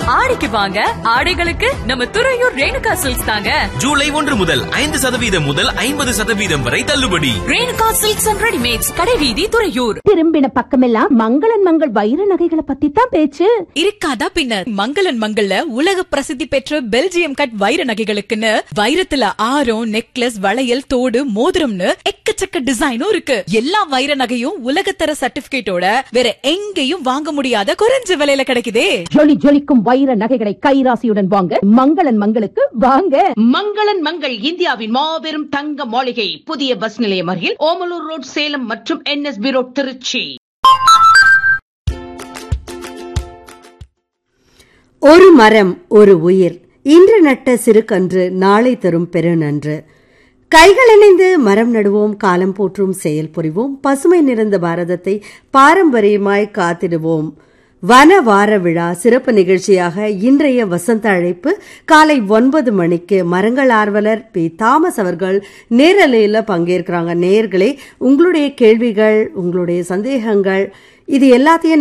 ஆடிக்கு வாங்க ஆடைகளுக்கு நம்ம துறையூர் ரேணுகா சில்க்ஸ் தாங்க ஜூலை ஒன்று முதல் ஐந்து சதவீதம் முதல் ஐம்பது சதவீதம் வரை தள்ளுபடி ரேணுகா சில்க்ஸ் அண்ட் ரெடிமேட்ஸ் கடைவீதி துறையூர் திரும்பின பக்கமெல்லாம் மங்களன் மங்கள் வைர நகைகளை பத்தி தான் பேச்சு இருக்காதா பின்ன மங்களன் மங்கள்ல உலக பிரசித்தி பெற்ற பெல்ஜியம் கட் வைர நகைகளுக்குன்னு வைரத்துல ஆரம் நெக்லஸ் வளையல் தோடு மோதிரம்னு எக்கச்சக்க டிசைனும் இருக்கு எல்லா வைர நகையும் உலகத்தர சர்டிபிகேட்டோட வேற எங்கேயும் வாங்க முடியாத குறைஞ்ச விலையில கிடைக்குதே ஜொலி ஜொலிக்கும் வைர நகைகளை கைராசியுடன் வாங்க மங்களன் மங்களுக்கு வாங்க மங்களன் மங்கள் இந்தியாவின் மாபெரும் தங்க மாளிகை புதிய பஸ் நிலையம் அருகில் ஓமலூர் ரோட் சேலம் மற்றும் என்எஸ்பி ரோட் திருச்சி ஒரு மரம் ஒரு உயிர் இன்று நட்ட சிறுகன்று நாளை தரும் பெருநன்று கைகள் இணைந்து மரம் நடுவோம் காலம் போற்றும் செயல் புரிவோம் பசுமை நிறைந்த பாரதத்தை பாரம்பரியமாய் காத்திடுவோம் வன வார விழா சிறப்பு நிகழ்ச்சியாக இன்றைய வசந்த அழைப்பு காலை ஒன்பது மணிக்கு மரங்கள் ஆர்வலர் பி தாமஸ் அவர்கள் நேரலையில் பங்கேற்கிறாங்க நேயர்களே உங்களுடைய கேள்விகள் உங்களுடைய சந்தேகங்கள் இது எல்லாத்தையும்